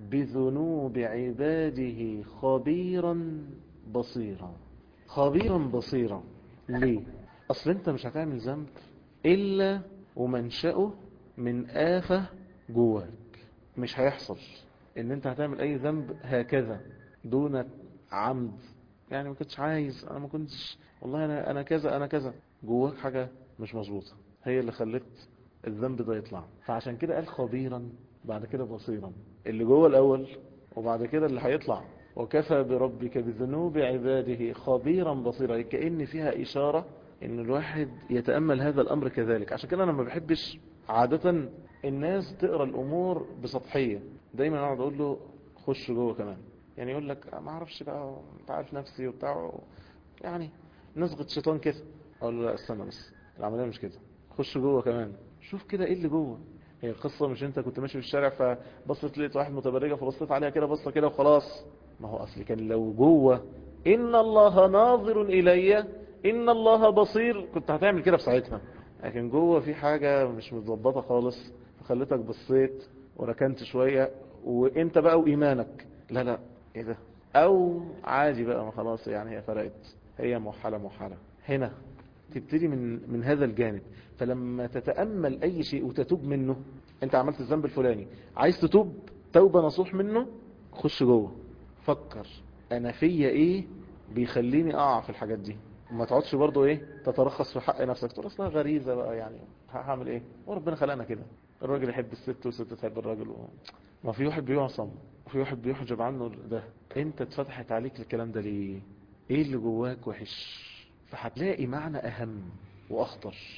بذنوب عباده خبيرا بصيرا خبيرا بصيرا ليه أصل أنت مش هتعمل ذنب إلا ومنشأه من آفة جواك مش هيحصل ان انت هتعمل اي ذنب هكذا دون عمد يعني ما كنتش عايز انا ما كنتش والله انا انا كذا انا كذا جواك حاجة مش مظبوطة هي اللي خلت الذنب ده يطلع فعشان كده قال خبيرا بعد كده بصيرا اللي جوه الاول وبعد كده اللي هيطلع وكفى بربك بذنوب عباده خبيرا بصيرا كأن فيها إشارة ان الواحد يتأمل هذا الامر كذلك عشان كده انا ما بحبش عادة الناس تقرأ الامور بسطحية دايما اقعد اقول له خش جوه كمان يعني يقول لك ما اعرفش بقى انت عارف نفسي وبتاع يعني نزغة شيطان كده اقول له لا استنى بس العملية مش كده خش جوه كمان شوف كده ايه اللي جوه هي القصة مش انت كنت ماشي في الشارع فبصت لقيت واحد متبرجة فبصيت عليها كده بصة كده وخلاص ما هو اصلي كان لو جوه ان الله ناظر الي ان الله بصير كنت هتعمل كده في ساعتها لكن جوه في حاجة مش متظبطة خالص فخلتك بصيت وركنت شوية وانت بقى وايمانك لا لا ايه ده او عادي بقى ما خلاص يعني هي فرقت هي موحلة موحلة هنا تبتدي من من هذا الجانب فلما تتأمل اي شيء وتتوب منه انت عملت الذنب الفلاني عايز تتوب توبة نصوح منه خش جوه فكر انا فيا ايه بيخليني اقع في الحاجات دي وما تقعدش برضو ايه تترخص في حق نفسك تقول اصلها غريزة بقى يعني هعمل ايه وربنا خلقنا كده الراجل يحب الست والست تحب الراجل و... ما في واحد بيعصم وفي واحد بيحجب عنه ده انت اتفتحت عليك الكلام ده ليه ايه اللي جواك وحش فهتلاقي معنى اهم واخطر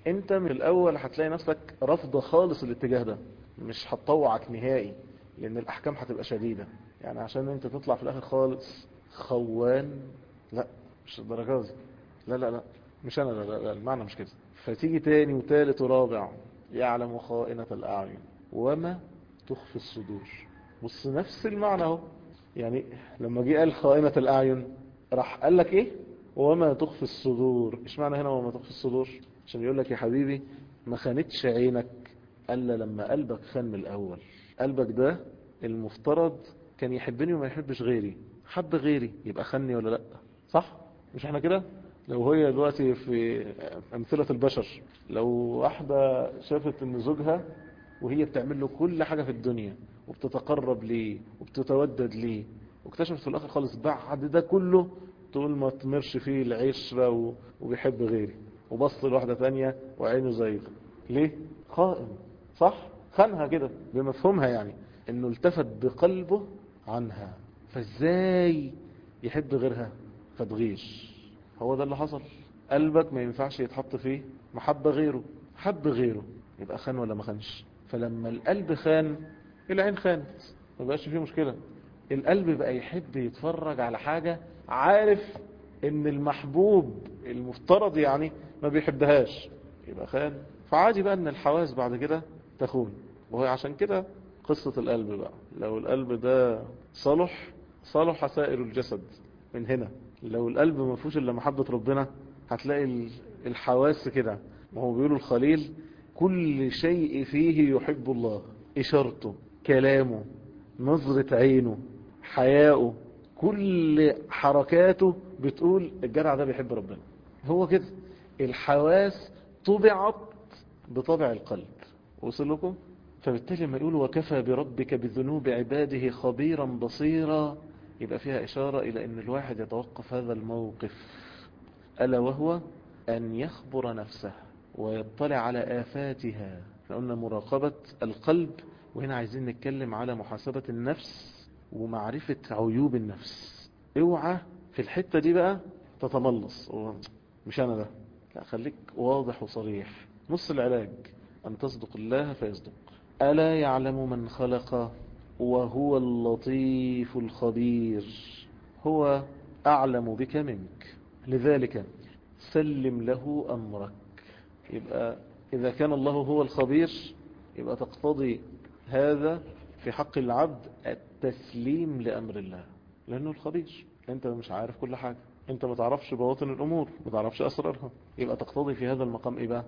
انت من الاول هتلاقي نفسك رافضة خالص الاتجاه ده مش هتطوعك نهائي لان الاحكام هتبقى شديدة يعني عشان انت تطلع في الاخر خالص خوان لا مش الدرجة دي لا لا لا مش انا لا, لا, لا المعنى مش كده فتيجي تاني وتالت ورابع يعلم خائنة الاعين وما تخفي الصدور بص نفس المعنى اهو يعني لما جه قال خائنة الاعين راح قال لك ايه وما تخفي الصدور ايش معنى هنا وما تخفي الصدور عشان يقول لك يا حبيبي ما خانتش عينك الا لما قلبك خان من الاول قلبك ده المفترض كان يحبني وما يحبش غيري حب غيري يبقى خني ولا لا صح مش احنا كده لو هي دلوقتي في امثلة البشر لو واحدة شافت ان زوجها وهي بتعمل له كل حاجة في الدنيا وبتتقرب ليه وبتتودد ليه واكتشفت في الاخر خالص بعد ده كله تقول ما تمرش فيه العشرة وبيحب غيري وبص لواحدة تانية وعينه زيغ ليه خائن صح خانها كده بمفهومها يعني انه التفت بقلبه عنها فازاي يحب غيرها فتغيش هو ده اللي حصل قلبك ما ينفعش يتحط فيه محبة غيره حب غيره يبقى خان ولا ما خانش فلما القلب خان العين خانت ما بقاش فيه مشكلة القلب بقى يحب يتفرج على حاجة عارف ان المحبوب المفترض يعني ما بيحبهاش يبقى خان فعادي بقى ان الحواس بعد كده تخون وهو عشان كده قصة القلب بقى لو القلب ده صلح صلح سائر الجسد من هنا لو القلب ما فيهوش الا محبة ربنا هتلاقي الحواس كده ما هو بيقولوا الخليل كل شيء فيه يحب الله إشارته كلامه نظرة عينه حياؤه كل حركاته بتقول الجرع ده بيحب ربنا هو كده الحواس طبعت بطبع القلب وصل لكم فبالتالي لما يقول وكفى بربك بذنوب عباده خبيرا بصيرا يبقى فيها إشارة إلى أن الواحد يتوقف هذا الموقف ألا وهو أن يخبر نفسه ويطلع على آفاتها احنا قلنا مراقبة القلب وهنا عايزين نتكلم على محاسبة النفس ومعرفة عيوب النفس اوعى في الحتة دي بقى تتملص مش أنا ده لا خليك واضح وصريح نص العلاج أن تصدق الله فيصدق ألا يعلم من خلق وهو اللطيف الخبير هو أعلم بك منك لذلك سلم له أمرك يبقى إذا كان الله هو الخبير يبقى تقتضي هذا في حق العبد التسليم لأمر الله لأنه الخبير أنت مش عارف كل حاجة أنت ما تعرفش بواطن الأمور ما تعرفش أسرارها يبقى تقتضي في هذا المقام إيه بقى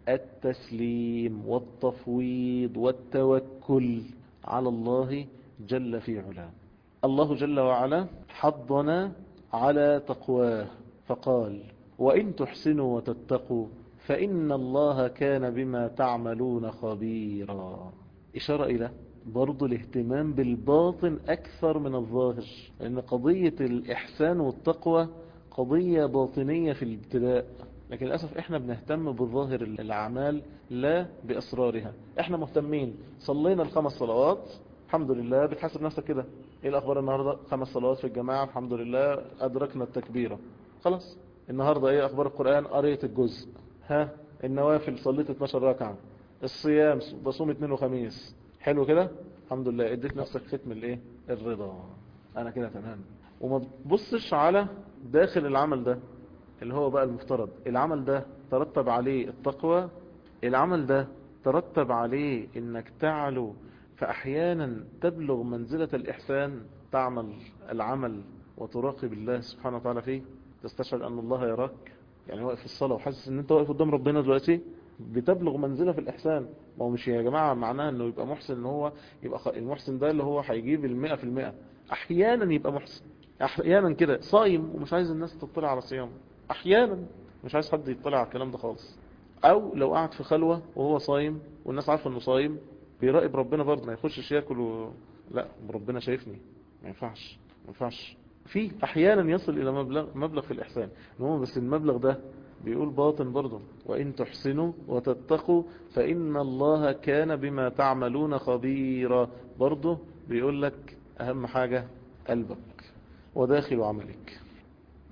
التسليم والتفويض والتوكل على الله جل في علاه الله جل وعلا حضنا على تقواه فقال وإن تحسنوا وتتقوا فإن الله كان بما تعملون خبيرا إشارة إلى برضو الاهتمام بالباطن أكثر من الظاهر لأن قضية الإحسان والتقوى قضية باطنية في الابتداء لكن للأسف احنا بنهتم بظاهر الأعمال لا بأسرارها احنا مهتمين صلينا الخمس صلوات الحمد لله بتحسب نفسك كده ايه الأخبار النهاردة خمس صلوات في الجماعة الحمد لله أدركنا التكبيرة خلاص النهاردة ايه أخبار القرآن قريت الجزء ها النوافل صليت 12 ركعة الصيام بصوم اثنين وخميس حلو كده الحمد لله اديت نفسك ختم الايه الرضا انا كده تمام وما تبصش على داخل العمل ده اللي هو بقى المفترض العمل ده ترتب عليه التقوى العمل ده ترتب عليه انك تعلو فاحيانا تبلغ منزلة الاحسان تعمل العمل وتراقب الله سبحانه وتعالى فيه تستشعر ان الله يراك يعني واقف في الصلاة وحاسس ان انت واقف قدام ربنا دلوقتي بتبلغ منزلة في الإحسان ما هو مش يا جماعة معناه انه يبقى محسن ان هو يبقى المحسن ده اللي هو هيجيب المئة في المئة احيانا يبقى محسن احيانا كده صايم ومش عايز الناس تطلع على صيامه احيانا مش عايز حد يطلع على الكلام ده خالص او لو قعد في خلوة وهو صايم والناس عارفة انه صايم بيراقب ربنا برضه ما يخشش ياكل و... لا ربنا شايفني ما ينفعش ما ينفعش في احيانا يصل الى مبلغ مبلغ في الاحسان المهم بس المبلغ ده بيقول باطن برضه وإن تحسنوا وتتقوا فإن الله كان بما تعملون خبيرا برضه بيقول لك أهم حاجة قلبك وداخل عملك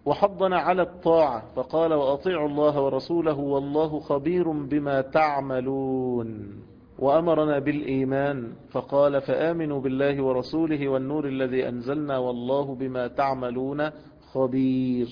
وحضنا على الطاعة فقال وأطيعوا الله ورسوله والله خبير بما تعملون وأمرنا بالإيمان فقال فآمنوا بالله ورسوله والنور الذي أنزلنا والله بما تعملون خبير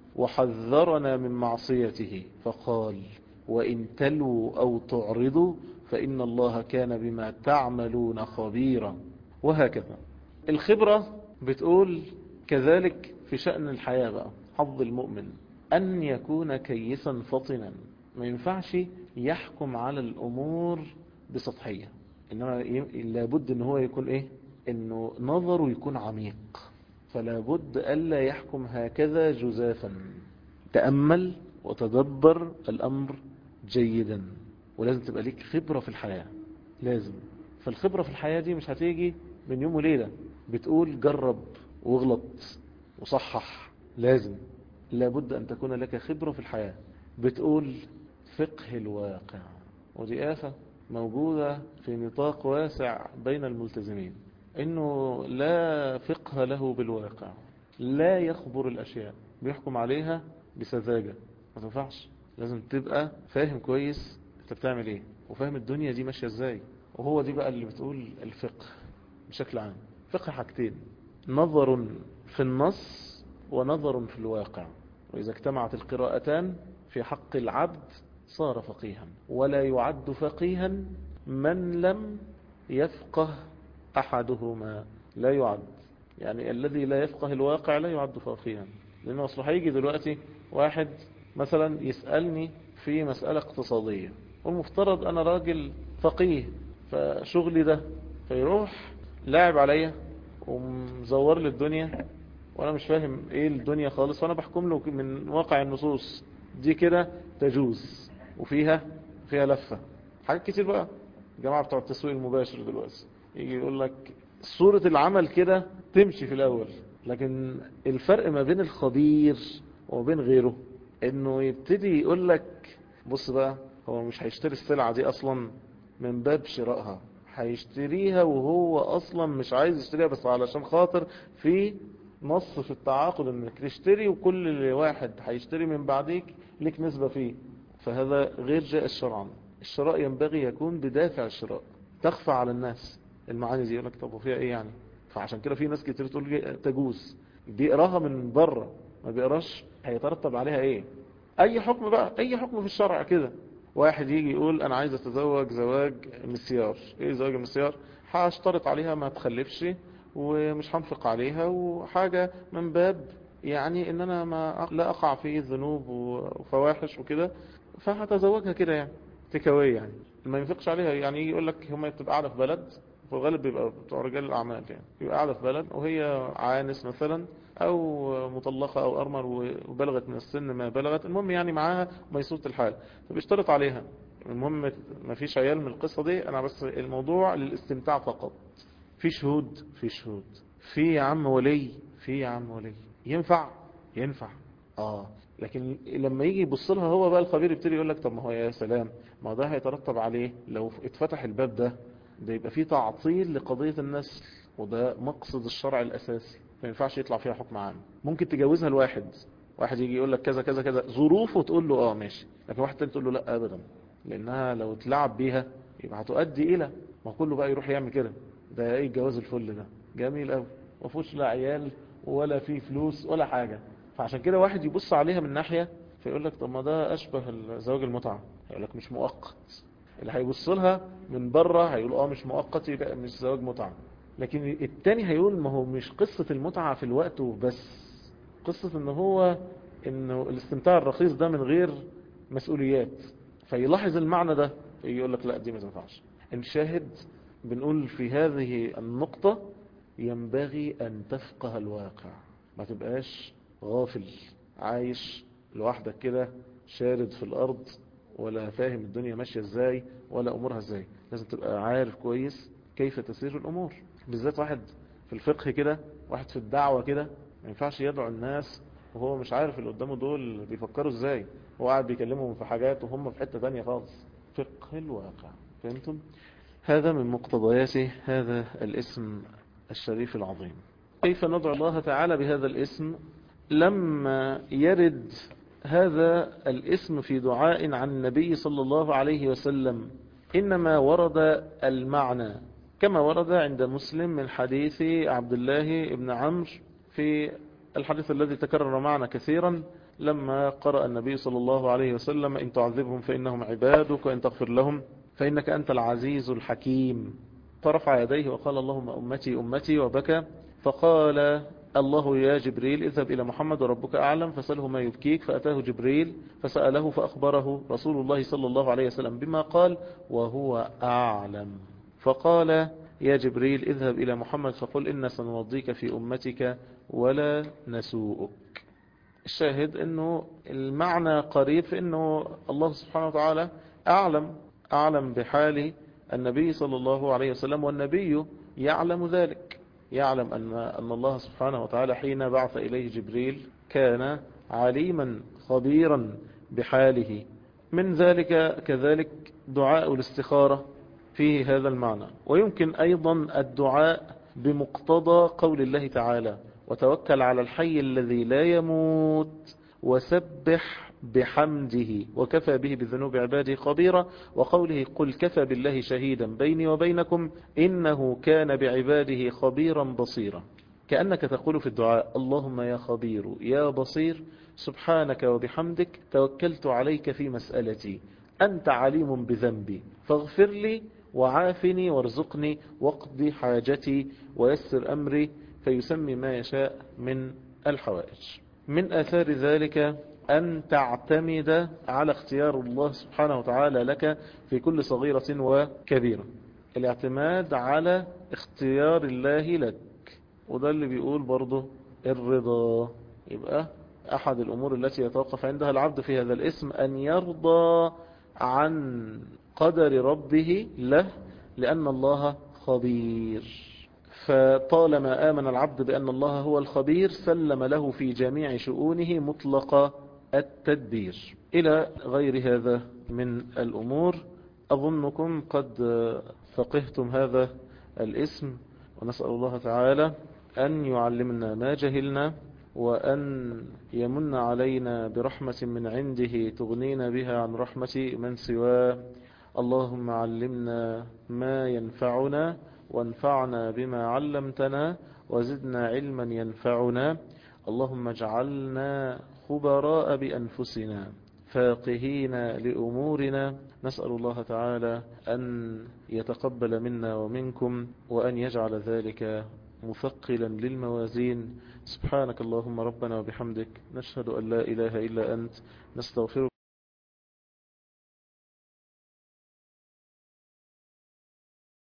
وحذرنا من معصيته فقال وإن تلوا أو تعرضوا فإن الله كان بما تعملون خبيرا وهكذا الخبرة بتقول كذلك في شأن الحياة بقى حظ المؤمن أن يكون كيسا فطنا ما ينفعش يحكم على الأمور بسطحية إنما لابد أن هو يكون إيه أنه نظره يكون عميق فلا بد ألا يحكم هكذا جزافا تأمل وتدبر الأمر جيدا ولازم تبقى ليك خبرة في الحياة لازم فالخبرة في الحياة دي مش هتيجي من يوم وليلة بتقول جرب واغلط وصحح لازم لابد أن تكون لك خبرة في الحياة بتقول فقه الواقع ودي آفة موجودة في نطاق واسع بين الملتزمين انه لا فقه له بالواقع لا يخبر الاشياء بيحكم عليها بسذاجة ما تنفعش لازم تبقى فاهم كويس انت بتعمل ايه وفاهم الدنيا دي ماشية ازاي وهو دي بقى اللي بتقول الفقه بشكل عام فقه حاجتين نظر في النص ونظر في الواقع وإذا اجتمعت القراءتان في حق العبد صار فقيها ولا يعد فقيها من لم يفقه أحدهما لا يعد يعني الذي لا يفقه الواقع لا يعد فقيها لأنه أصله هيجي دلوقتي واحد مثلا يسألني في مسألة اقتصادية والمفترض أنا راجل فقيه فشغلي ده فيروح لاعب عليا ومزور لي الدنيا وانا مش فاهم ايه الدنيا خالص وانا بحكم له من واقع النصوص دي كده تجوز وفيها فيها لفة حاجات كتير بقى الجماعة بتوع التسويق المباشر دلوقتي يجي يقول لك صورة العمل كده تمشي في الاول لكن الفرق ما بين الخبير وما بين غيره انه يبتدي يقول لك بص بقى هو مش هيشتري السلعة دي اصلا من باب شرائها هيشتريها وهو اصلا مش عايز يشتريها بس علشان خاطر في نص في التعاقد انك تشتري وكل واحد هيشتري من بعديك لك نسبة فيه فهذا غير جائز شرعا الشراء ينبغي يكون بدافع الشراء تخفى على الناس المعاني دي يقول لك طب وفيها ايه يعني فعشان كده في ناس كتير تقول تجوز بيقراها من بره ما بيقراش هيترتب عليها ايه اي حكم بقى اي حكم في الشرع كده واحد يجي يقول انا عايز اتزوج زواج مسيار ايه زواج مسيار هاشترط عليها ما تخلفش ومش هنفق عليها وحاجة من باب يعني ان انا ما لا اقع في ذنوب وفواحش وكده فهتزوجها كده يعني تكوية يعني ما ينفقش عليها يعني يجي يقول لك هم تبقى قاعدة في بلد في الغالب بيبقى بتوع رجال الاعمال يعني يبقى قاعدة في بلد وهي عانس مثلا او مطلقة او ارمر وبلغت من السن ما بلغت المهم يعني معاها ميسورة الحال فبيشترط عليها المهم ما فيش عيال من القصة دي انا بس الموضوع للاستمتاع فقط في شهود في شهود في يا عم ولي في يا عم ولي ينفع ينفع اه لكن لما يجي يبص لها هو بقى الخبير يبتدي يقول لك طب ما هو يا سلام ما ده هيترتب عليه لو اتفتح الباب ده ده يبقى فيه تعطيل لقضية النسل وده مقصد الشرع الأساسي ما ينفعش يطلع فيها حكم عام ممكن تجوزها الواحد واحد يجي يقول لك كذا كذا كذا ظروفه تقول له اه ماشي لكن واحد تاني تقول له لا ابدا لانها لو اتلعب بيها يبقى هتؤدي الى ما كله بقى يروح يعمل كده ده ايه الجواز الفل ده جميل قوي ما فيهوش لا عيال ولا فيه فلوس ولا حاجة فعشان كده واحد يبص عليها من ناحية فيقول لك طب ما ده اشبه زواج المتعة يقول لك مش مؤقت اللي هيبص لها من بره هيقول اه مش مؤقت يبقى مش زواج متعة لكن التاني هيقول ما هو مش قصة المتعة في الوقت وبس قصة ان هو انه الاستمتاع الرخيص ده من غير مسؤوليات فيلاحظ المعنى ده يقول لك لا دي ما تنفعش الشاهد بنقول في هذه النقطة ينبغي أن تفقه الواقع ما تبقاش غافل عايش لوحدك كده شارد في الأرض ولا فاهم الدنيا ماشية ازاي ولا أمورها ازاي لازم تبقى عارف كويس كيف تسير الأمور بالذات واحد في الفقه كده واحد في الدعوة كده ما ينفعش يدعو الناس وهو مش عارف اللي قدامه دول بيفكروا ازاي هو قاعد بيكلمهم في حاجات وهم في حتة تانية خالص فقه الواقع فهمتم هذا من مقتضيات هذا الاسم الشريف العظيم كيف ندعو الله تعالى بهذا الاسم لما يرد هذا الاسم في دعاء عن النبي صلى الله عليه وسلم إنما ورد المعنى كما ورد عند مسلم من حديث عبد الله بن عمرو في الحديث الذي تكرر معنا كثيرا لما قرأ النبي صلى الله عليه وسلم إن تعذبهم فإنهم عبادك وإن تغفر لهم فإنك أنت العزيز الحكيم فرفع يديه وقال اللهم أمتي أمتي وبكى فقال الله يا جبريل اذهب إلى محمد وربك أعلم فسأله ما يبكيك فأتاه جبريل فسأله فأخبره رسول الله صلى الله عليه وسلم بما قال وهو أعلم فقال يا جبريل اذهب إلى محمد فقل إن سنرضيك في أمتك ولا نسوءك الشاهد أنه المعنى قريب في أنه الله سبحانه وتعالى أعلم أعلم بحال النبي صلى الله عليه وسلم والنبي يعلم ذلك يعلم أن, أن الله سبحانه وتعالى حين بعث إليه جبريل كان عليما خبيرا بحاله من ذلك كذلك دعاء الاستخارة فيه هذا المعنى ويمكن أيضا الدعاء بمقتضى قول الله تعالى وتوكل على الحي الذي لا يموت وسبح بحمده وكفى به بذنوب عباده خبيرا وقوله قل كفى بالله شهيدا بيني وبينكم إنه كان بعباده خبيرا بصيرا كأنك تقول في الدعاء اللهم يا خبير يا بصير سبحانك وبحمدك توكلت عليك في مسألتي أنت عليم بذنبي فاغفر لي وعافني وارزقني واقضي حاجتي ويسر أمري فيسمي ما يشاء من الحوائج من أثار ذلك أن تعتمد على اختيار الله سبحانه وتعالى لك في كل صغيرة وكبيرة الاعتماد على اختيار الله لك وده اللي بيقول برضه الرضا يبقى أحد الأمور التي يتوقف عندها العبد في هذا الاسم أن يرضى عن قدر ربه له لأن الله خبير فطالما آمن العبد بأن الله هو الخبير سلم له في جميع شؤونه مطلق التدبير إلى غير هذا من الأمور أظنكم قد فقهتم هذا الاسم ونسأل الله تعالى أن يعلمنا ما جهلنا وأن يمن علينا برحمة من عنده تغنينا بها عن رحمة من سواه اللهم علمنا ما ينفعنا وانفعنا بما علمتنا وزدنا علما ينفعنا اللهم اجعلنا خبراء بأنفسنا فاقهين لأمورنا نسأل الله تعالى أن يتقبل منا ومنكم وأن يجعل ذلك مثقلا للموازين سبحانك اللهم ربنا وبحمدك نشهد أن لا إله إلا أنت نستغفرك